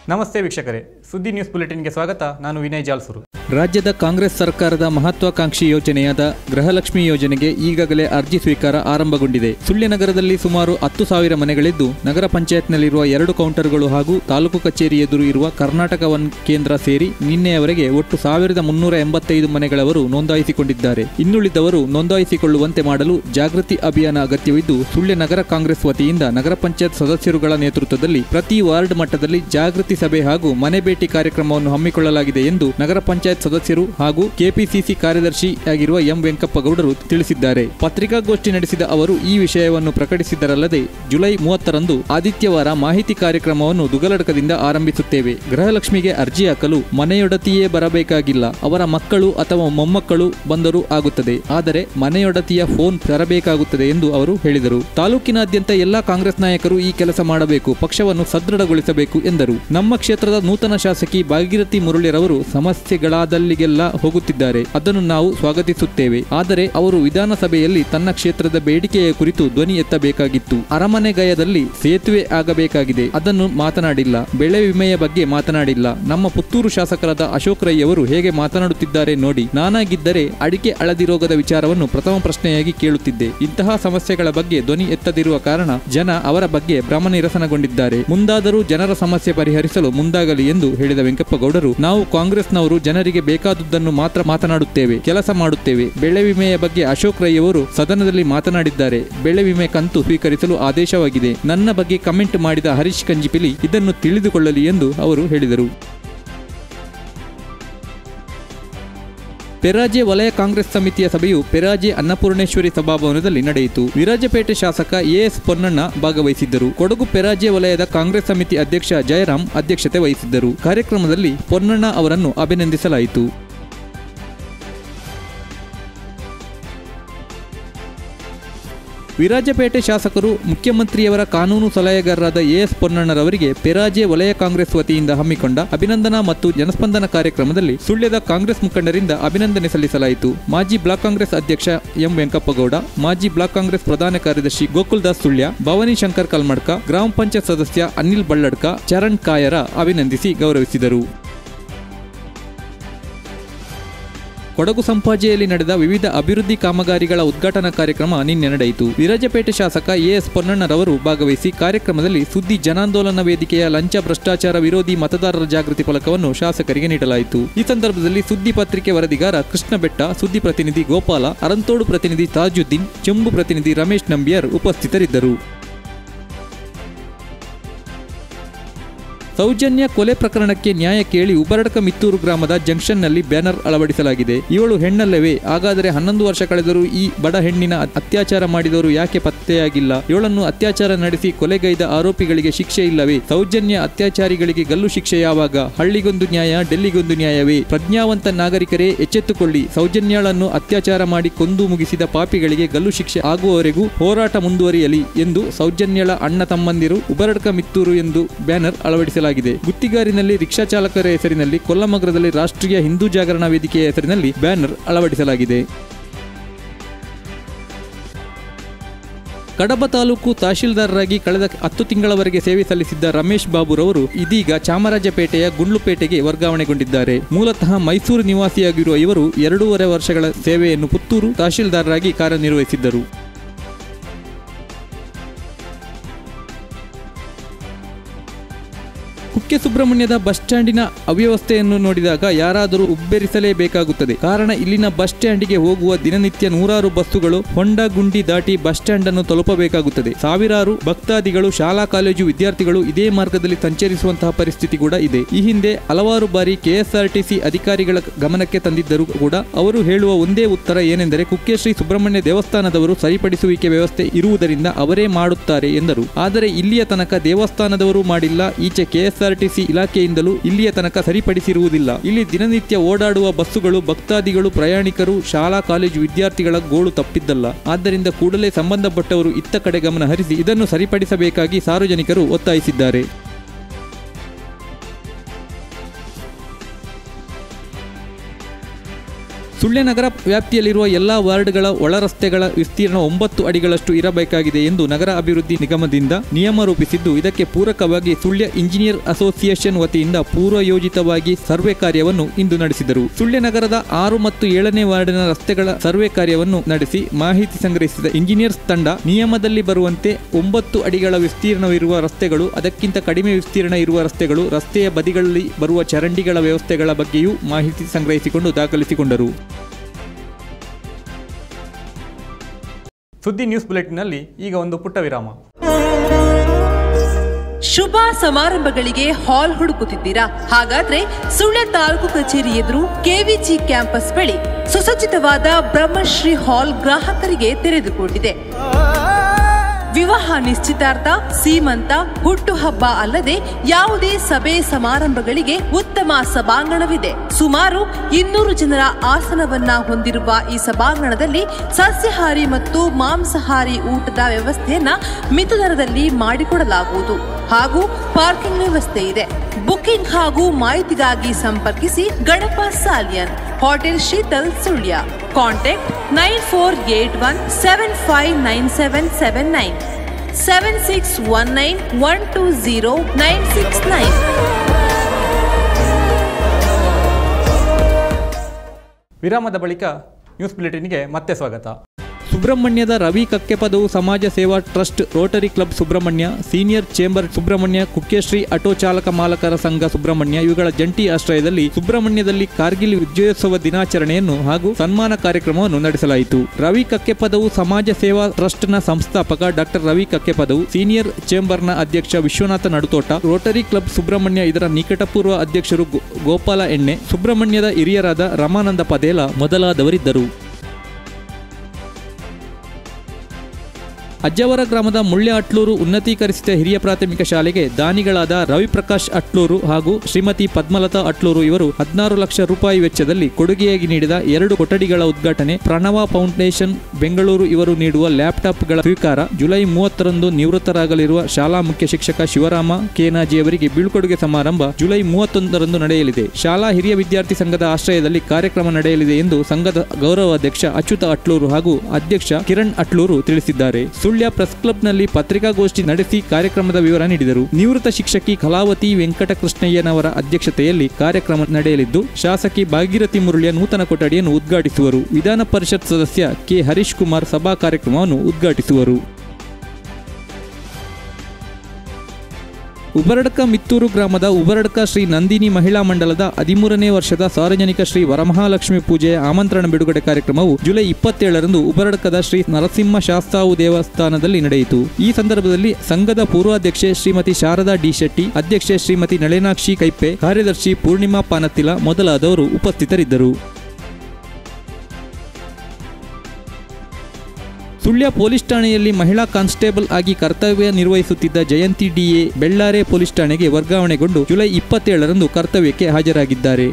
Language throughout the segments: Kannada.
ನಮಸ್ತೆ ವೀಕ್ಷಕರೇ ಸುದ್ದಿ ನ್ಯೂಸ್ ಬುಲೆಟಿನ್ಗೆ ಸ್ವಾಗತ ನಾನು ವಿನಯ್ ಜಾಲ್ಸುರು ರಾಜ್ಯದ ಕಾಂಗ್ರೆಸ್ ಸರ್ಕಾರದ ಮಹತ್ವಾಕಾಂಕ್ಷಿ ಯೋಜನೆಯಾದ ಗೃಹಲಕ್ಷ್ಮಿ ಯೋಜನೆಗೆ ಈಗಾಗಲೇ ಅರ್ಜಿ ಸ್ವೀಕಾರ ಆರಂಭಗೊಂಡಿದೆ ಸುಳ್ಯ ನಗರದಲ್ಲಿ ಸುಮಾರು ಹತ್ತು ಸಾವಿರ ಮನೆಗಳಿದ್ದು ನಗರ ಪಂಚಾಯತ್ನಲ್ಲಿರುವ ಎರಡು ಕೌಂಟರ್ಗಳು ಹಾಗೂ ತಾಲೂಕು ಕಚೇರಿ ಎದುರು ಇರುವ ಕರ್ನಾಟಕ ಒನ್ ಕೇಂದ್ರ ಸೇರಿ ನಿನ್ನೆಯವರೆಗೆ ಒಟ್ಟು ಸಾವಿರದ ಮುನ್ನೂರ ಎಂಬತ್ತೈದು ಮನೆಗಳವರು ನೋಂದಾಯಿಸಿಕೊಂಡಿದ್ದಾರೆ ಇನ್ನುಳಿದವರು ನೋಂದಾಯಿಸಿಕೊಳ್ಳುವಂತೆ ಮಾಡಲು ಜಾಗೃತಿ ಅಭಿಯಾನ ಅಗತ್ಯವಿದ್ದು ಸುಳ್ಯ ನಗರ ಕಾಂಗ್ರೆಸ್ ವತಿಯಿಂದ ನಗರ ಪಂಚಾಯತ್ ಸದಸ್ಯರುಗಳ ನೇತೃತ್ವದಲ್ಲಿ ಪ್ರತಿ ವಾರ್ಡ್ ಮಟ್ಟದಲ್ಲಿ ಜಾಗೃತಿ ಸಭೆ ಹಾಗೂ ಮನೆ ಭೇಟಿ ಕಾರ್ಯಕ್ರಮವನ್ನು ಹಮ್ಮಿಕೊಳ್ಳಲಾಗಿದೆ ಎಂದು ನಗರ ಪಂಚಾಯತ್ ಸದಸ್ಯರು ಹಾಗೂ ಕೆಪಿಸಿಸಿ ಕಾರ್ಯದರ್ಶಿಯಾಗಿರುವ ಎಂ ವೆಂಕಪ್ಪಗೌಡರು ತಿಳಿಸಿದ್ದಾರೆ ಪತ್ರಿಕಾಗೋಷ್ಠಿ ನಡೆಸಿದ ಅವರು ಈ ವಿಷಯವನ್ನು ಪ್ರಕಟಿಸಿದರಲ್ಲದೆ ಜುಲೈ ಮೂವತ್ತರಂದು ಆದಿತ್ಯವಾರ ಮಾಹಿತಿ ಕಾರ್ಯಕ್ರಮವನ್ನು ದುಗಲಡಕದಿಂದ ಆರಂಭಿಸುತ್ತೇವೆ ಗೃಹಲಕ್ಷ್ಮಿಗೆ ಅರ್ಜಿ ಹಾಕಲು ಮನೆಯೊಡತಿಯೇ ಬರಬೇಕಾಗಿಲ್ಲ ಅವರ ಮಕ್ಕಳು ಅಥವಾ ಮೊಮ್ಮಕ್ಕಳು ಬಂದರೂ ಆಗುತ್ತದೆ ಆದರೆ ಮನೆಯೊಡತಿಯ ಫೋನ್ ತರಬೇಕಾಗುತ್ತದೆ ಎಂದು ಅವರು ಹೇಳಿದರು ತಾಲೂಕಿನಾದ್ಯಂತ ಎಲ್ಲಾ ಕಾಂಗ್ರೆಸ್ ನಾಯಕರು ಈ ಕೆಲಸ ಮಾಡಬೇಕು ಪಕ್ಷವನ್ನು ಸದೃಢಗೊಳಿಸಬೇಕು ಎಂದರು ನಮ್ಮ ಕ್ಷೇತ್ರದ ನೂತನ ಶಾಸಕಿ ಭಾಗೀರಥಿ ಮುರಳಿರವರು ಸಮಸ್ಯೆಗಳಾದಲ್ಲಿಗೆಲ್ಲ ಹೋಗುತ್ತಿದ್ದಾರೆ ಅದನ್ನು ನಾವು ಸ್ವಾಗತಿಸುತ್ತೇವೆ ಆದರೆ ಅವರು ವಿಧಾನಸಭೆಯಲ್ಲಿ ತನ್ನ ಕ್ಷೇತ್ರದ ಬೇಡಿಕೆಯ ಕುರಿತು ಧ್ವನಿ ಎತ್ತಬೇಕಾಗಿತ್ತು ಅರಮನೆ ಗಯದಲ್ಲಿ ಸೇತುವೆ ಆಗಬೇಕಾಗಿದೆ ಅದನ್ನು ಮಾತನಾಡಿಲ್ಲ ಬೆಳೆ ವಿಮೆಯ ಬಗ್ಗೆ ಮಾತನಾಡಿಲ್ಲ ನಮ್ಮ ಪುತ್ತೂರು ಶಾಸಕರಾದ ಅಶೋಕ್ ರೈ ಅವರು ಹೇಗೆ ಮಾತನಾಡುತ್ತಿದ್ದಾರೆ ನೋಡಿ ನಾನಾಗಿದ್ದರೆ ಅಡಿಕೆ ಹಳದಿ ರೋಗದ ವಿಚಾರವನ್ನು ಪ್ರಥಮ ಪ್ರಶ್ನೆಯಾಗಿ ಕೇಳುತ್ತಿದ್ದೆ ಇಂತಹ ಸಮಸ್ಯೆಗಳ ಬಗ್ಗೆ ಧ್ವನಿ ಎತ್ತದಿರುವ ಕಾರಣ ಜನ ಅವರ ಬಗ್ಗೆ ಭ್ರಮ ನಿರಸನಗೊಂಡಿದ್ದಾರೆ ಮುಂದಾದರೂ ಜನರ ಸಮಸ್ಯೆ ಪರಿಹರಿಸಲು ಮುಂದಾಗಲಿ ಎಂದು ಹೇಳಿದ ವೆಂಕಪ್ಪಗೌಡರು ನಾವು ಕಾಂಗ್ರೆಸ್ನವರು ಜನರಿಗೆ ಬೇಕಾದುದನ್ನು ಮಾತ್ರ ಮಾತನಾಡುತ್ತೇವೆ ಕೆಲಸ ಮಾಡುತ್ತೇವೆ ಬೆಳೆ ವಿಮೆಯ ಬಗ್ಗೆ ಅಶೋಕ್ ರೈ ಅವರು ಸದನದಲ್ಲಿ ಮಾತನಾಡಿದ್ದಾರೆ ಬೆಳೆ ವಿಮೆ ಕಂತು ಸ್ವೀಕರಿಸಲು ಆದೇಶವಾಗಿದೆ ನನ್ನ ಬಗ್ಗೆ ಕಮೆಂಟ್ ಮಾಡಿದ ಹರೀಶ್ ಕಂಜಿಪಿಲಿ ಇದನ್ನು ತಿಳಿದುಕೊಳ್ಳಲಿ ಎಂದು ಅವರು ಹೇಳಿದರು ಪೆರಾಜೆ ವಲಯ ಕಾಂಗ್ರೆಸ್ ಸಮಿತಿಯ ಸಭೆಯು ಪೆರಾಜೆ ಅನ್ನಪೂರ್ಣೇಶ್ವರಿ ಸಭಾಭವನದಲ್ಲಿ ನಡೆಯಿತು ವಿರಾಜಪೇಟೆ ಶಾಸಕ ಎಎಸ್ ಪೊನ್ನಣ್ಣ ಭಾಗವಹಿಸಿದ್ದರು ಕೊಡಗು ಪೆರಾಜೆ ವಲಯದ ಕಾಂಗ್ರೆಸ್ ಸಮಿತಿ ಅಧ್ಯಕ್ಷ ಜಯರಾಮ್ ಅಧ್ಯಕ್ಷತೆ ವಹಿಸಿದ್ದರು ಕಾರ್ಯಕ್ರಮದಲ್ಲಿ ಪೊನ್ನಣ್ಣ ಅವರನ್ನು ಅಭಿನಂದಿಸಲಾಯಿತು ವಿರಾಜಪೇಟೆ ಶಾಸಕರು ಮುಖ್ಯಮಂತ್ರಿಯವರ ಕಾನೂನು ಸಲಹೆಗಾರರಾದ ಎಎಸ್ ಪೊನ್ನಣ್ಣರವರಿಗೆ ಪೆರಾಜೆ ವಲಯ ಕಾಂಗ್ರೆಸ್ ವತಿಯಿಂದ ಹಮ್ಮಿಕೊಂಡ ಅಭಿನಂದನಾ ಮತ್ತು ಜನಸ್ಪಂದನ ಕಾರ್ಯಕ್ರಮದಲ್ಲಿ ಸುಳ್ಯದ ಕಾಂಗ್ರೆಸ್ ಮುಖಂಡರಿಂದ ಅಭಿನಂದನೆ ಸಲ್ಲಿಸಲಾಯಿತು ಮಾಜಿ ಬ್ಲಾಕ್ ಕಾಂಗ್ರೆಸ್ ಅಧ್ಯಕ್ಷ ಎಂ ವೆಂಕಪ್ಪಗೌಡ ಮಾಜಿ ಬ್ಲಾಕ್ ಕಾಂಗ್ರೆಸ್ ಪ್ರಧಾನ ಕಾರ್ಯದರ್ಶಿ ಗೋಕುಲ್ದಾಸ್ ಸುಳ್ಯ ಭವಾನಿ ಶಂಕರ್ ಕಲ್ಮಡ್ಕ ಗ್ರಾಮ ಪಂಚಾಯತ್ ಸದಸ್ಯ ಅನಿಲ್ ಬಳ್ಳಡ್ಕ ಚರಣ್ ಕಾಯರ ಅಭಿನಂದಿಸಿ ಗೌರವಿಸಿದರು ಕೊಡಗು ಸಂಪಾಜೆಯಲ್ಲಿ ನಡೆದ ವಿವಿಧ ಅಭಿವೃದ್ಧಿ ಕಾಮಗಾರಿಗಳ ಉದ್ಘಾಟನಾ ಕಾರ್ಯಕ್ರಮ ನಿನ್ನೆ ನಡೆಯಿತು ವಿರಾಜಪೇಟೆ ಶಾಸಕ ಎಎಸ್ ಪೊನ್ನಣ್ಣರವರು ಭಾಗವಹಿಸಿ ಕಾರ್ಯಕ್ರಮದಲ್ಲಿ ಸುದ್ದಿ ಜನಾಂದೋಲನ ವೇದಿಕೆಯ ಲಂಚ ಭ್ರಷ್ಟಾಚಾರ ವಿರೋಧಿ ಮತದಾರರ ಜಾಗೃತಿ ಫಲಕವನ್ನು ಶಾಸಕರಿಗೆ ನೀಡಲಾಯಿತು ಈ ಸಂದರ್ಭದಲ್ಲಿ ಸುದ್ದಿ ಪತ್ರಿಕೆ ವರದಿಗಾರ ಕೃಷ್ಣ ಬೆಟ್ಟ ಸುದ್ದಿ ಪ್ರತಿನಿಧಿ ಗೋಪಾಲ ಅರಂತೋಡು ಪ್ರತಿನಿಧಿ ತಾಜುದ್ದೀನ್ ಚೆಂಬು ಪ್ರತಿನಿಧಿ ರಮೇಶ್ ನಂಬಿಯರ್ ಉಪಸ್ಥಿತರಿದ್ದರು ಸೌಜನ್ಯ ಕೊಲೆ ಪ್ರಕರಣಕ್ಕೆ ನ್ಯಾಯ ಕೇಳಿ ಉಬರಡ್ಕ ಮಿತ್ತೂರು ಗ್ರಾಮದ ಜಂಕ್ಷನ್ನಲ್ಲಿ ಬ್ಯಾನರ್ ಅಳವಡಿಸಲಾಗಿದೆ ಇವಳು ಹೆಣ್ಣಲ್ಲವೇ ಹಾಗಾದರೆ ಹನ್ನೊಂದು ವರ್ಷ ಕಳೆದರೂ ಈ ಬಡ ಹೆಣ್ಣಿನ ಅತ್ಯಾಚಾರ ಮಾಡಿದವರು ಯಾಕೆ ಪತ್ತೆಯಾಗಿಲ್ಲ ಇವಳನ್ನು ಅತ್ಯಾಚಾರ ನಡೆಸಿ ಕೊಲೆಗೈದ ಆರೋಪಿಗಳಿಗೆ ಶಿಕ್ಷೆ ಇಲ್ಲವೇ ಸೌಜನ್ಯ ಅತ್ಯಾಚಾರಿಗಳಿಗೆ ಗಲ್ಲು ಶಿಕ್ಷೆ ಯಾವಾಗ ಹಳ್ಳಿಗೊಂದು ನ್ಯಾಯ ಡೆಲ್ಲಿಗೊಂದು ನ್ಯಾಯವೇ ಪ್ರಜ್ಞಾವಂತ ನಾಗರಿಕರೇ ಎಚ್ಚೆತ್ತುಕೊಳ್ಳಿ ಸೌಜನ್ಯಳನ್ನು ಅತ್ಯಾಚಾರ ಮಾಡಿ ಕೊಂದು ಮುಗಿಸಿದ ಪಾಪಿಗಳಿಗೆ ಗಲ್ಲು ಶಿಕ್ಷೆ ಆಗುವವರೆಗೂ ಹೋರಾಟ ಮುಂದುವರಿಯಲಿ ಎಂದು ಸೌಜನ್ಯಳ ಅಣ್ಣ ತಮ್ಮಂದಿರು ಉಬರಡ್ಕ ಮಿತ್ತೂರು ಎಂದು ಬ್ಯಾನರ್ ಅಳವಡಿಸಲಾಗಿದೆ ಗುತ್ತಿಗಾರಿನಲ್ಲಿ ರಿಕ್ಷಾ ಚಾಲಕರ ಹೆಸರಿನಲ್ಲಿ ಕೊಲ್ಲಮಗ್ರದಲ್ಲಿ ರಾಷ್ಟ್ರೀಯ ಹಿಂದೂ ಜಾಗರಣ ವೇದಿಕೆಯ ಹೆಸರಿನಲ್ಲಿ ಬ್ಯಾನರ್ ಅಳವಡಿಸಲಾಗಿದೆ ಕಡಬ ತಾಲೂಕು ತಹಶೀಲ್ದಾರರಾಗಿ ಕಳೆದ ಹತ್ತು ತಿಂಗಳವರೆಗೆ ಸೇವೆ ಸಲ್ಲಿಸಿದ್ದ ರಮೇಶ್ ಬಾಬುರವರು ಇದೀಗ ಚಾಮರಾಜಪೇಟೆಯ ಗುಂಡ್ಲುಪೇಟೆಗೆ ವರ್ಗಾವಣೆಗೊಂಡಿದ್ದಾರೆ ಮೂಲತಃ ಮೈಸೂರು ನಿವಾಸಿಯಾಗಿರುವ ಇವರು ಎರಡೂವರೆ ವರ್ಷಗಳ ಸೇವೆಯನ್ನು ಪುತ್ತೂರು ತಹಶೀಲ್ದಾರರಾಗಿ ಕಾರ್ಯನಿರ್ವಹಿಸಿದ್ದರು ಕುಕ್ಕೆ ಸುಬ್ರಹ್ಮಣ್ಯದ ಬಸ್ ಸ್ಟ್ಯಾಂಡಿನ ಅವ್ಯವಸ್ಥೆಯನ್ನು ನೋಡಿದಾಗ ಯಾರಾದರೂ ಉಬ್ಬೆರಿಸಲೇಬೇಕಾಗುತ್ತದೆ ಕಾರಣ ಇಲ್ಲಿನ ಬಸ್ ಸ್ಟ್ಯಾಂಡಿಗೆ ಹೋಗುವ ದಿನನಿತ್ಯ ನೂರಾರು ಬಸ್ಸುಗಳು ಹೊಂಡ ಗುಂಡಿ ದಾಟಿ ಬಸ್ ಸ್ಟ್ಯಾಂಡ್ ಅನ್ನು ತಲುಪಬೇಕಾಗುತ್ತದೆ ಸಾವಿರಾರು ಭಕ್ತಾದಿಗಳು ಶಾಲಾ ಕಾಲೇಜು ವಿದ್ಯಾರ್ಥಿಗಳು ಇದೇ ಮಾರ್ಗದಲ್ಲಿ ಸಂಚರಿಸುವಂತಹ ಪರಿಸ್ಥಿತಿ ಕೂಡ ಇದೆ ಈ ಹಿಂದೆ ಹಲವಾರು ಬಾರಿ ಕೆಎಸ್ಆರ್ಟಿಸಿ ಅಧಿಕಾರಿಗಳ ಗಮನಕ್ಕೆ ತಂದಿದ್ದರೂ ಕೂಡ ಅವರು ಹೇಳುವ ಒಂದೇ ಉತ್ತರ ಏನೆಂದರೆ ಕುಕ್ಕೆ ಶ್ರೀ ಸುಬ್ರಹ್ಮಣ್ಯ ದೇವಸ್ಥಾನದವರು ಸರಿಪಡಿಸುವಿಕೆ ವ್ಯವಸ್ಥೆ ಇರುವುದರಿಂದ ಅವರೇ ಮಾಡುತ್ತಾರೆ ಎಂದರು ಆದರೆ ಇಲ್ಲಿಯ ತನಕ ದೇವಸ್ಥಾನದವರು ಮಾಡಿಲ್ಲ ಈಚೆ ಕೆಎಸ್ಆರ್ಟಿಸಿ ಇಲಾಖೆಯಿಂದಲೂ ಇಲ್ಲಿಯ ತನಕ ಸರಿಪಡಿಸಿರುವುದಿಲ್ಲ ಇಲ್ಲಿ ದಿನನಿತ್ಯ ಓಡಾಡುವ ಬಸ್ಸುಗಳು ಭಕ್ತಾದಿಗಳು ಪ್ರಯಾಣಿಕರು ಶಾಲಾ ಕಾಲೇಜು ವಿದ್ಯಾರ್ಥಿಗಳ ಗೋಳು ತಪ್ಪಿದ್ದಲ್ಲ ಆದ್ದರಿಂದ ಕೂಡಲೇ ಸಂಬಂಧಪಟ್ಟವರು ಇತ್ತ ಕಡೆ ಗಮನ ಹರಿಸಿ ಇದನ್ನು ಸರಿಪಡಿಸಬೇಕಾಗಿ ಸಾರ್ವಜನಿಕರು ಒತ್ತಾಯಿಸಿದ್ದಾರೆ ಸುಳ್ಯ ನಗರ ವ್ಯಾಪ್ತಿಯಲ್ಲಿರುವ ಎಲ್ಲಾ ವಾರ್ಡ್ಗಳ ಒಳ ರಸ್ತೆಗಳ ವಿಸ್ತೀರ್ಣ ಒಂಬತ್ತು ಅಡಿಗಳಷ್ಟು ಇರಬೇಕಾಗಿದೆ ಎಂದು ನಗರ ಅಭಿವೃದ್ಧಿ ನಿಗಮದಿಂದ ನಿಯಮ ರೂಪಿಸಿದ್ದು ಇದಕ್ಕೆ ಪೂರಕವಾಗಿ ಸುಳ್ಯ ಇಂಜಿನಿಯರ್ ಅಸೋಸಿಯೇಷನ್ ವತಿಯಿಂದ ಪೂರ್ವಯೋಜಿತವಾಗಿ ಸರ್ವೆ ಕಾರ್ಯವನ್ನು ಇಂದು ನಡೆಸಿದರು ಸುಳ್ಯ ನಗರದ ಆರು ಮತ್ತು ಏಳನೇ ವಾರ್ಡಿನ ರಸ್ತೆಗಳ ಸರ್ವೆ ಕಾರ್ಯವನ್ನು ನಡೆಸಿ ಮಾಹಿತಿ ಸಂಗ್ರಹಿಸಿದ ಇಂಜಿನಿಯರ್ಸ್ ತಂಡ ನಿಯಮದಲ್ಲಿ ಬರುವಂತೆ ಒಂಬತ್ತು ಅಡಿಗಳ ವಿಸ್ತೀರ್ಣವಿರುವ ರಸ್ತೆಗಳು ಅದಕ್ಕಿಂತ ಕಡಿಮೆ ವಿಸ್ತೀರ್ಣ ಇರುವ ರಸ್ತೆಗಳು ರಸ್ತೆಯ ಬದಿಗಳಲ್ಲಿ ಬರುವ ಚರಂಡಿಗಳ ವ್ಯವಸ್ಥೆಗಳ ಬಗ್ಗೆಯೂ ಮಾಹಿತಿ ಸಂಗ್ರಹಿಸಿಕೊಂಡು ದಾಖಲಿಸಿಕೊಂಡರು ಸುದ್ದಿ ನ್ಯೂಸ್ ಬುಲೆಟಿನ್ನಲ್ಲಿ ಈಗ ಒಂದು ಪುಟ್ಟ ವಿರಾಮ ಶುಭ ಸಮಾರಂಭಗಳಿಗೆ ಹಾಲ್ ಹುಡುಕುತ್ತಿದ್ದೀರಾ ಹಾಗಾದ್ರೆ ಸುಳ್ಯ ತಾಲೂಕು ಕಚೇರಿ ಎದುರು ಕೆವಿಜಿ ಕ್ಯಾಂಪಸ್ ಬಳಿ ಸುಸಜ್ಜಿತವಾದ ಬ್ರಹ್ಮಶ್ರೀ ಹಾಲ್ ಗ್ರಾಹಕರಿಗೆ ತೆರೆದುಕೊಂಡಿದೆ ವಿವಾಹ ನಿಶ್ಚಿತಾರ್ಥ ಸೀಮಂತ ಹುಟ್ಟುಹಬ್ಬ ಅಲ್ಲದೆ ಯಾವುದೇ ಸಭೆ ಸಮಾರಂಭಗಳಿಗೆ ಉತ್ತಮ ಸಭಾಂಗಣವಿದೆ ಸುಮಾರು ಇನ್ನೂರು ಜನರ ಆಸನವನ್ನ ಹೊಂದಿರುವ ಈ ಸಭಾಂಗಣದಲ್ಲಿ ಸಸ್ಯಾಹಾರಿ ಮತ್ತು ಮಾಂಸಾಹಾರಿ ಊಟದ ವ್ಯವಸ್ಥೆಯನ್ನ ಮಿತ ದರದಲ್ಲಿ ಮಾಡಿಕೊಡಲಾಗುವುದು ಹಾಗೂ ಪಾರ್ಕಿಂಗ್ ವ್ಯವಸ್ಥೆ ಇದೆ ಬುಕಿಂಗ್ ಹಾಗೂ ಮಾಹಿತಿಗಾಗಿ ಸಂಪರ್ಕಿಸಿ Ganapa Saliyan hotel Sheetal Sullia contact nine four eight one seven five nine seven seven nine seven six one nine one two zero nine six nine ವಿರಾಮದ ಬಳಿಕ ನ್ಯೂಸ್ ಬುಲೆಟಿನ್ಗೆ ಮತ್ತೆ ಸ್ವಾಗತ ಸುಬ್ರಹ್ಮಣ್ಯದ ರವಿ ಕಕ್ಕೆಪದವು ಸಮಾಜ ಸೇವಾ trust rotary club Subrahmanya senior chamber Subrahmanya Kukkeshri auto ಚಾಲಕ ಮಾಲಕರ ಸಂಘ ಸುಬ್ರಹ್ಮಣ್ಯ ಇವುಗಳ ಜಂಟಿ ಆಶ್ರಯದಲ್ಲಿ ಸುಬ್ರಹ್ಮಣ್ಯದಲ್ಲಿ ಕಾರ್ಗಿಲ್ ವಿಜಯೋತ್ಸವ ದಿನಾಚರಣೆಯನ್ನು ಹಾಗೂ ಸನ್ಮಾನ ಕಾರ್ಯಕ್ರಮವನ್ನು ನಡೆಸಲಾಯಿತು ರವಿ ಕಕ್ಕೆಪದವು ಸಮಾಜ ಸೇವಾ ಟ್ರಸ್ಟ್ನ ಸಂಸ್ಥಾಪಕ ಡಾಕ್ಟರ್ ರವಿ ಕಕ್ಕೆಪದವು ಸೀನಿಯರ್ ಚೇಂಬರ್ನ ಅಧ್ಯಕ್ಷ ವಿಶ್ವನಾಥ ನಡುತೋಟ ರೋಟರಿ ಕ್ಲಬ್ ಸುಬ್ರಹ್ಮಣ್ಯ ಇದರ ನಿಕಟಪೂರ್ವ ಅಧ್ಯಕ್ಷರು ಗೋ- ಗೋಪಾಲ ಎಣ್ಣೆ ಸುಬ್ರಹ್ಮಣ್ಯದ ಹಿರಿಯರಾದ ರಮಾನಂದ ಪದೇಲ ಮೊದಲಾದವರಿದ್ದರು ಅಜ್ಜವರ ಗ್ರಾಮದ ಮುಳ್ಳೆ ಅಟ್ಲೂರು ಉನ್ನತೀಕರಿಸಿದ ಹಿರಿಯ ಪ್ರಾಥಮಿಕ ಶಾಲೆಗೆ ದಾನಿಗಳಾದ ರವಿಪ್ರಕಾಶ್ ಅಟ್ಲೂರು ಹಾಗೂ ಶ್ರೀಮತಿ ಪದ್ಮಲತಾ ಅಟ್ಲೂರು ಇವರು ಹದಿನಾರು ಲಕ್ಷ ರೂಪಾಯಿ ವೆಚ್ಚದಲ್ಲಿ ಕೊಡುಗೆಯಾಗಿ ನೀಡಿದ ಎರಡು ಕೊಠಡಿಗಳ ಉದ್ಘಾಟನೆ ಪ್ರಣವ ಫೌಂಡೇಶನ್ ಬೆಂಗಳೂರು ಇವರು ನೀಡುವ ಲ್ಯಾಪ್ಟಾಪ್ಗಳ ಸ್ವೀಕಾರ ಜುಲೈ ಮೂವತ್ತರಂದು ನಿವೃತ್ತರಾಗಲಿರುವ ಶಾಲಾ ಮುಖ್ಯ ಶಿಕ್ಷಕ ಶಿವರಾಮ ಕೇನಾಜಿ ಅವರಿಗೆ ಬೀಳ್ಕೊಡುಗೆ ಸಮಾರಂಭ ಜುಲೈ ಮೂವತ್ತೊಂದರಂದು ನಡೆಯಲಿದೆ ಶಾಲಾ ಹಿರಿಯ ವಿದ್ಯಾರ್ಥಿ ಸಂಘದ ಆಶ್ರಯದಲ್ಲಿ ಕಾರ್ಯಕ್ರಮ ನಡೆಯಲಿದೆ ಎಂದು ಸಂಘದ ಗೌರವಾಧ್ಯಕ್ಷ ಅಚ್ಯುತ ಅಟ್ಲೂರು ಹಾಗೂ ಅಧ್ಯಕ್ಷ ಕಿರಣ್ ಅಟ್ಲೂರು ತಿಳಿಸಿದ್ದಾರೆ ಸುಳ್ಯ ಪ್ರೆಸ್ ಕ್ಲಬ್ನಲ್ಲಿ ಪತ್ರಿಕಾಗೋಷ್ಠಿ ನಡೆಸಿ ಕಾರ್ಯಕ್ರಮದ ವಿವರ ನೀಡಿದರು ನಿವೃತ್ತ ಶಿಕ್ಷಕಿ ಕಲಾವತಿ ವೆಂಕಟಕೃಷ್ಣಯ್ಯನವರ ಅಧ್ಯಕ್ಷತೆಯಲ್ಲಿ ಕಾರ್ಯಕ್ರಮ ನಡೆಯಲಿದ್ದು ಶಾಸಕಿ ಭಾಗೀರಥಿ ಮುರಳಿಯ ನೂತನ ಕೊಠಡಿಯನ್ನು ಉದ್ಘಾಟಿಸುವರು ವಿಧಾನ ಪರಿಷತ್ ಸದಸ್ಯ ಕೆ ಹರೀಶ್ ಕುಮಾರ್ ಸಭಾ ಕಾರ್ಯಕ್ರಮವನ್ನು ಉದ್ಘಾಟಿಸುವರು ಉಬರಡ್ಕ ಮಿತ್ತೂರು ಗ್ರಾಮದ ಉಬರಡ್ಕ ಶ್ರೀ ನಂದಿನಿ ಮಹಿಳಾ ಮಂಡಲದ ಹದಿಮೂರನೇ ವರ್ಷದ ಸಾರ್ವಜನಿಕ ಶ್ರೀ ವರಮಹಾಲಕ್ಷ್ಮಿ ಪೂಜೆಯ ಆಮಂತ್ರಣ ಬಿಡುಗಡೆ ಕಾರ್ಯಕ್ರಮವು ಜುಲೈ ಇಪ್ಪತ್ತೇಳರಂದು ಉಬರಡ್ಕದ ಶ್ರೀ ನರಸಿಂಹ ಶಾಸ್ತಾವು ದೇವಸ್ಥಾನದಲ್ಲಿ ನಡೆಯಿತು ಈ ಸಂದರ್ಭದಲ್ಲಿ ಸಂಘದ ಪೂರ್ವಾಧ್ಯಕ್ಷೆ ಶ್ರೀಮತಿ ಶಾರದಾ ಡಿ ಶೆಟ್ಟಿ ಅಧ್ಯಕ್ಷೆ ಶ್ರೀಮತಿ ನಳಿನಾಕ್ಷಿ ಕೈಪೆ ಕಾರ್ಯದರ್ಶಿ ಪೂರ್ಣಿಮಾ ಪಾನತಿಲ ಮೊದಲಾದವರು ಉಪಸ್ಥಿತರಿದ್ದರು ಸುಳ್ಯ ಪೊಲೀಸ್ ಠಾಣೆಯಲ್ಲಿ ಮಹಿಳಾ ಕಾನ್ಸ್ಟೇಬಲ್ ಆಗಿ ಕರ್ತವ್ಯ ನಿರ್ವಹಿಸುತ್ತಿದ್ದ ಜಯಂತಿ ಡಿಎ ಬೆಳ್ಳಾರೆ ಪೊಲೀಸ್ ಠಾಣೆಗೆ ವರ್ಗಾವಣೆಗೊಂಡು ಜುಲೈ ಇಪ್ಪತ್ತೇಳರಂದು ಕರ್ತವ್ಯಕ್ಕೆ ಹಾಜರಾಗಿದ್ದಾರೆ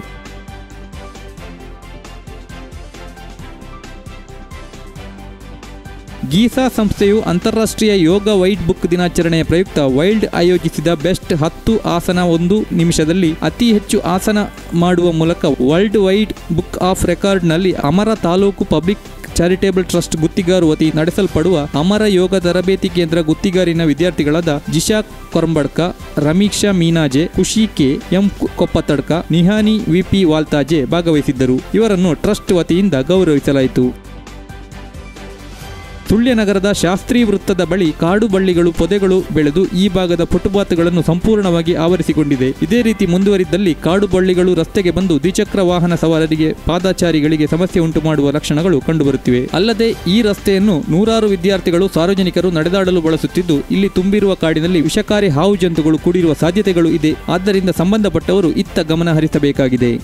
ಗೀಸಾ ಸಂಸ್ಥೆಯು ಅಂತಾರಾಷ್ಟ್ರೀಯ ಯೋಗ ವೈಟ್ ಬುಕ್ ದಿನಾಚರಣೆಯ ಪ್ರಯುಕ್ತ ವೈಲ್ಡ್ ಆಯೋಜಿಸಿದ ಬೆಸ್ಟ್ ಹತ್ತು ಆಸನ ಒಂದು ನಿಮಿಷದಲ್ಲಿ ಅತಿ ಹೆಚ್ಚು ಆಸನ ಮಾಡುವ ಮೂಲಕ ವರ್ಲ್ಡ್ ವೈಡ್ ಬುಕ್ ಆಫ್ ರೆಕಾರ್ಡ್ನಲ್ಲಿ Amara taluk public charitable trust Guttigaru ವತಿ ನಡೆಸಲ್ಪಡುವ ಅಮರ ಯೋಗ ತರಬೇತಿ ಕೇಂದ್ರ ಗುತ್ತಿಗಾರಿನ ವಿದ್ಯಾರ್ಥಿಗಳಾದ ಜಿಶಾ ಕೊರಂಬಡ್ಕ Rameeksha Meenaje Khushi K M Koppatadka Nihani VP Valtaje ಭಾಗವಹಿಸಿದ್ದರು ಇವರನ್ನು ಟ್ರಸ್ಟ್ ವತಿಯಿಂದ ಗೌರವಿಸಲಾಯಿತು ಸುಳ್ಯ ನಗರದ ಶಾಸ್ತ್ರಿ ವೃತ್ತದ ಬಳಿ ಕಾಡು ಬಳ್ಳಿಗಳು ಪೊದೆಗಳು ಬೆಳೆದು ಈ ಭಾಗದ ಫುಟ್ಪಾತ್ಗಳನ್ನು ಸಂಪೂರ್ಣವಾಗಿ ಆವರಿಸಿಕೊಂಡಿದೆ ಇದೇ ರೀತಿ ಮುಂದುವರಿದ್ದಲ್ಲಿ ಕಾಡು ಬಳ್ಳಿಗಳು ರಸ್ತೆಗೆ ಬಂದು ದ್ವಿಚಕ್ರ ವಾಹನ ಸವಾರರಿಗೆ ಪಾದಚಾರಿಗಳಿಗೆ ಸಮಸ್ಯೆ ಉಂಟು ಮಾಡುವ ಲಕ್ಷಣಗಳು ಕಂಡುಬರುತ್ತಿವೆ ಅಲ್ಲದೆ ಈ ರಸ್ತೆಯನ್ನು ನೂರಾರು ವಿದ್ಯಾರ್ಥಿಗಳು ಸಾರ್ವಜನಿಕರು ನಡೆದಾಡಲು ಬಳಸುತ್ತಿದ್ದು ಇಲ್ಲಿ ತುಂಬಿರುವ ಕಾಡಿನಲ್ಲಿ ವಿಷಕಾರಿ ಹಾವು ಜಂತುಗಳು ಕೂಡಿರುವ ಸಾಧ್ಯತೆಗಳು ಇದೆ ಆದ್ದರಿಂದ ಸಂಬಂಧಪಟ್ಟವರು ಇತ್ತ ಗಮನ ಹರಿಸಬೇಕಾಗಿದೆ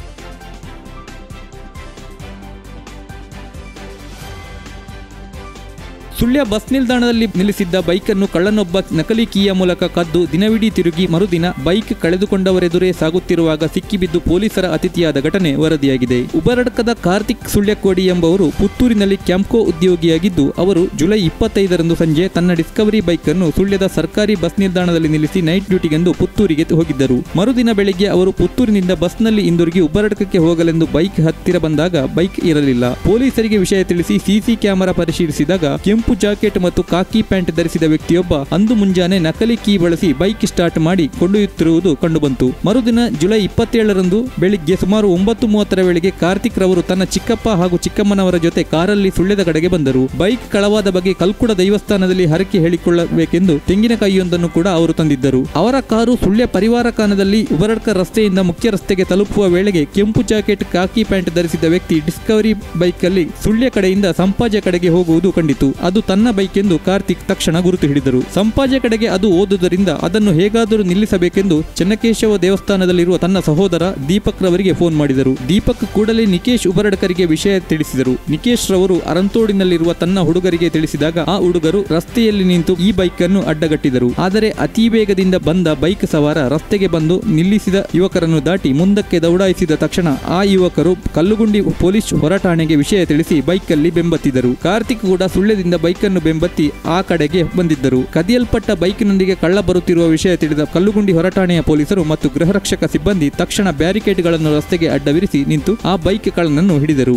ಸುಳ್ಯ ಬಸ್ ನಿಲ್ದಾಣದಲ್ಲಿ ನಿಲ್ಲಿಸಿದ್ದ ಬೈಕನ್ನು ಕಳ್ಳನೊಬ್ಬ ನಕಲಿ ಕೀಯ ಮೂಲಕ ಕದ್ದು ದಿನವಿಡೀ ತಿರುಗಿ ಮರುದಿನ ಬೈಕ್ ಕಳೆದುಕೊಂಡವರೆದುರೇ ಸಾಗುತ್ತಿರುವಾಗ ಸಿಕ್ಕಿಬಿದ್ದು ಪೊಲೀಸರ ಅತಿಥಿಯಾದ ಘಟನೆ ವರದಿಯಾಗಿದೆ ಉಬರಡ್ಕದ ಕಾರ್ತಿಕ್ ಸುಳ್ಯಕೋಡಿ ಎಂಬುವರು ಪುತ್ತೂರಿನಲ್ಲಿ ಕ್ಯಾಂಪ್ಕೋ ಉದ್ಯೋಗಿಯಾಗಿದ್ದು ಅವರು ಜುಲೈ ಇಪ್ಪತ್ತೈದರಂದು ಸಂಜೆ ತನ್ನ ಡಿಸ್ಕವರಿ ಬೈಕ್ ಅನ್ನು ಸುಳ್ಯದ ಸರ್ಕಾರಿ ಬಸ್ ನಿಲ್ದಾಣದಲ್ಲಿ ನಿಲ್ಲಿಸಿ ನೈಟ್ ಡ್ಯೂಟಿಗೆಂದು ಪುತ್ತೂರಿಗೆ ಹೋಗಿದ್ದರು ಮರುದಿನ ಬೆಳಿಗ್ಗೆ ಅವರು ಪುತ್ತೂರಿನಿಂದ ಬಸ್ನಲ್ಲಿ ಹಿಂದಿರುಗಿ ಉಬ್ಬರಡ್ಕಕ್ಕೆ ಹೋಗಲೆಂದು ಬೈಕ್ ಹತ್ತಿರ ಬಂದಾಗ ಬೈಕ್ ಇರಲಿಲ್ಲ ಪೊಲೀಸರಿಗೆ ವಿಷಯ ತಿಳಿಸಿ ಸಿಸಿ ಕ್ಯಾಮೆರಾ ಪರಿಶೀಲಿಸಿದಾಗ ಕೆಂಪು ಜಾಕೆಟ್ ಮತ್ತು ಕಾಕಿ ಪ್ಯಾಂಟ್ ಧರಿಸಿದ ವ್ಯಕ್ತಿಯೊಬ್ಬ ಅಂದು ಮುಂಜಾನೆ ನಕಲಿ ಕೀ ಬಳಸಿ ಬೈಕ್ ಸ್ಟಾರ್ಟ್ ಮಾಡಿ ಕೊಂಡೊಯ್ಯುತ್ತಿರುವುದು ಕಂಡುಬಂತು ಮರುದಿನ ಜುಲೈ ಇಪ್ಪತ್ತೇಳರಂದು ಬೆಳಿಗ್ಗೆ ಸುಮಾರು ಒಂಬತ್ತು ಮೂವತ್ತರ ವೇಳೆಗೆ ಕಾರ್ತಿಕ್ ರವರು ತನ್ನ ಚಿಕ್ಕಪ್ಪ ಹಾಗೂ ಚಿಕ್ಕಮ್ಮನವರ ಜೊತೆ ಕಾರಲ್ಲಿ ಸುಳ್ಯದ ಕಡೆಗೆ ಬಂದರು ಬೈಕ್ ಕಳವಾದ ಬಗ್ಗೆ ಕಲ್ಕುಡ ದೈವಸ್ಥಾನದಲ್ಲಿ ಹರಕೆ ಹೇಳಿಕೊಳ್ಳಬೇಕೆಂದು ತೆಂಗಿನಕಾಯಿಯೊಂದನ್ನು ಕೂಡ ಅವರು ತಂದಿದ್ದರು ಅವರ ಕಾರು ಸುಳ್ಯ ಪರಿವಾರ ಕಾನದಲ್ಲಿ ಉಬರಡ್ಕ ರಸ್ತೆಯಿಂದ ಮುಖ್ಯ ರಸ್ತೆಗೆ ತಲುಪುವ ವೇಳೆಗೆ ಕೆಂಪು ಜಾಕೆಟ್ ಕಾಕಿ ಪ್ಯಾಂಟ್ ಧರಿಸಿದ ವ್ಯಕ್ತಿ ಡಿಸ್ಕವರಿ ಬೈಕಲ್ಲಿ ಸುಳ್ಯ ಕಡೆಯಿಂದ ಸಂಪಾಜೆ ಕಡೆಗೆ ಹೋಗುವುದು ಕಂಡಿತು ಅದು ತನ್ನ ಬೈಕ್ ಎಂದು ಕಾರ್ತಿಕ್ ತಕ್ಷಣ ಗುರುತು ಹಿಡಿದರು ಸಂಪಾಜೆ ಕಡೆಗೆ ಅದು ಓದುವುದರಿಂದ ಅದನ್ನು ಹೇಗಾದರೂ ನಿಲ್ಲಿಸಬೇಕೆಂದು ಚೆನ್ನಕೇಶವ ದೇವಸ್ಥಾನದಲ್ಲಿರುವ ತನ್ನ ಸಹೋದರ ದೀಪಕ್ ರವರಿಗೆ ಫೋನ್ ಮಾಡಿದರು ದೀಪಕ್ ಕೂಡಲೇ ನಿಕೇಶ್ ಉಬರಡ್ಕರಿಗೆ ವಿಷಯ ತಿಳಿಸಿದರು ನಿಕೇಶ್ ರವರು ಅರಂತೋಡಿನಲ್ಲಿರುವ ತನ್ನ ಹುಡುಗರಿಗೆ ತಿಳಿಸಿದಾಗ ಆ ಹುಡುಗರು ರಸ್ತೆಯಲ್ಲಿ ನಿಂತು ಈ ಬೈಕ್ ಅನ್ನು ಅಡ್ಡಗಟ್ಟಿದರು ಆದರೆ ಅತಿ ವೇಗದಿಂದ ಬಂದ ಬೈಕ್ ಸವಾರ ರಸ್ತೆಗೆ ಬಂದು ನಿಲ್ಲಿಸಿದ ಯುವಕರನ್ನು ದಾಟಿ ಮುಂದಕ್ಕೆ ದೌಡಾಯಿಸಿದ ತಕ್ಷಣ ಆ ಯುವಕರು ಕಲ್ಲುಗುಂಡಿ ಪೊಲೀಸ್ ಹೊರಠಾಣೆಗೆ ವಿಷಯ ತಿಳಿಸಿ ಬೈಕಲ್ಲಿ ಬೆಂಬತ್ತಿದರು ಕಾರ್ತಿಕ್ ಕೂಡ ಸುಳ್ಯದಿಂದ ಬೈಕನ್ನು ಬೆಂಬತ್ತಿ ಆ ಕಡೆಗೆ ಬಂದಿದ್ದರು ಕದಿಯಲ್ಪಟ್ಟ ಬೈಕ್ನೊಂದಿಗೆ ಕಳ್ಳ ಬರುತ್ತಿರುವ ವಿಷಯ ತಿಳಿದ ಕಲ್ಲುಗುಂಡಿ ಹೊರಠಾಣೆಯ ಪೊಲೀಸರು ಮತ್ತು ಗೃಹರಕ್ಷಕ ಸಿಬ್ಬಂದಿ ತಕ್ಷಣ ಬ್ಯಾರಿಕೇಡ್ಗಳನ್ನು ರಸ್ತೆಗೆ ಅಡ್ಡವಿರಿಸಿ ನಿಂತು ಆ ಬೈಕ್ ಕಳ್ಳನನ್ನು ಹಿಡಿದರು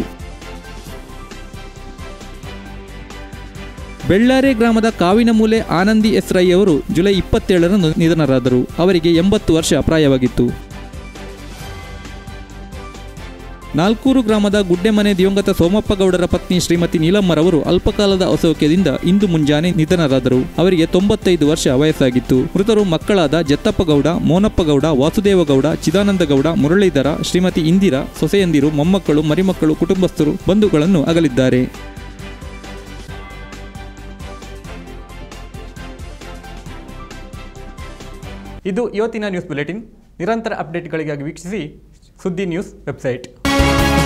ಬೆಳ್ಳಾರೆ ಗ್ರಾಮದ ಕಾವಿನಮೂಲೆ ಆನಂದಿ ಎಸ್ ರೈ ಅವರು ಜುಲೈ ಇಪ್ಪತ್ತೇಳರಂದು ನಿಧನರಾದರು ಅವರಿಗೆ ಎಂಬತ್ತು ವರ್ಷ ಪ್ರಾಯವಾಗಿತ್ತು ನಾಲ್ಕೂರು ಗ್ರಾಮದ ಗುಡ್ಡೆಮನೆ ದಿವಂಗತ ಸೋಮಪ್ಪ ಗೌಡರ ಪತ್ನಿ ಶ್ರೀಮತಿ ನೀಲಮ್ಮರವರು ಅಲ್ಪಕಾಲದ ಅಸೌಖ್ಯದಿಂದ ಇಂದು ಮುಂಜಾನೆ ನಿಧನರಾದರು ಅವರಿಗೆ ತೊಂಬತ್ತೈದು ವರ್ಷ ವಯಸ್ಸಾಗಿತ್ತು ಮೃತರು ಮಕ್ಕಳಾದ ಜತ್ತಪ್ಪ ಗೌಡ ಮೋನಪ್ಪ ಗೌಡ ವಾಸುದೇವ ಗೌಡ ಚಿದಾನಂದ ಗೌಡ ಮುರಳೀಧರ ಶ್ರೀಮತಿ ಇಂದಿರಾ ಸೊಸೆಯಂದಿರು ಮೊಮ್ಮಕ್ಕಳು ಮರಿಮಕ್ಕಳು ಕುಟುಂಬಸ್ಥರು ಬಂಧುಗಳನ್ನು ಅಗಲಿದ್ದಾರೆ ಇದು ಇವತ್ತಿನ ನ್ಯೂಸ್ ಬುಲೆಟಿನ್ ನಿರಂತರ ಅಪ್ಡೇಟ್ಗಳಿಗಾಗಿ ವೀಕ್ಷಿಸಿ ಸುದ್ದಿ ನ್ಯೂಸ್ ವೆಬ್ಸೈಟ್